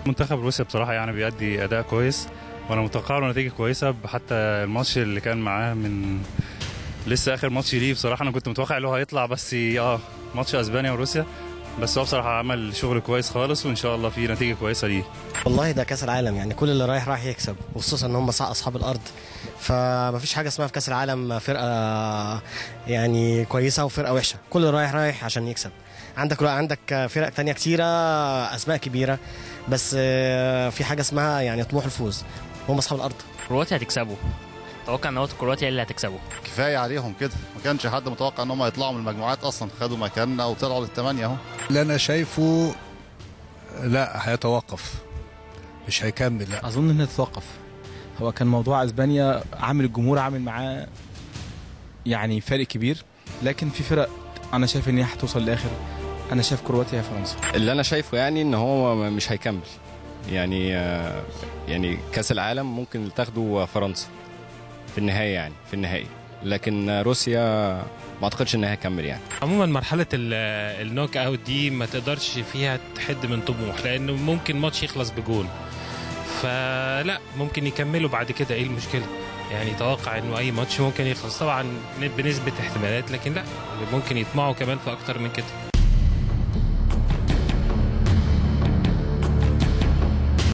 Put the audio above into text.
منتخب روسيا بصراحه يعني بيأدي اداء كويس وانا متوقع له نتيجه كويسه حتى الماتش اللي كان معاه من لسه اخر ماتش ليه بصراحه انا كنت متوقع له هيطلع بس اه ماتش اسبانيا وروسيا بس هو بصراحه عمل شغل كويس خالص وان شاء الله في نتيجه كويسه ليه والله ده كاس العالم يعني كل اللي رايح رايح يكسب وخصوصا ان هم اصحاب الارض فمفيش حاجه اسمها في كاس العالم فرقه يعني كويسه وفرقه وحشه كل اللي رايح رايح عشان يكسب عندك عندك فرق تانية كتيره اسماء كبيره بس في حاجه اسمها يعني طموح الفوز هم اصحاب الارض كرواتيا هتكسبه اتوقع ان هو كرواتيا اللي هتكسبه كفايه عليهم كده ما كانش حد متوقع ان هم يطلعوا من المجموعات اصلا خدوا مكاننا وطلعوا للثمانيه اهو اللي انا شايفه لا هيتوقف مش هيكمل لا اظن انه يتوقف هو كان موضوع اسبانيا عامل الجمهور عامل معاه يعني فرق كبير لكن في فرق انا شايف ان هي هتوصل للاخر انا شايف كرواتيا فرنسا اللي انا شايفه يعني ان هو مش هيكمل يعني يعني كاس العالم ممكن تاخده فرنسا في النهايه يعني في النهائي لكن روسيا ما اعتقدش انها هتكمل يعني عموما مرحله النوك اوت دي ما تقدرش فيها تحد من طموح لانه ممكن ماتش يخلص بجون فلا ممكن يكملوا بعد كده ايه المشكله يعني توقع انه اي ماتش ممكن يخلص طبعا بنسبه احتمالات لكن لا ممكن يطمعوا كمان في اكتر من كده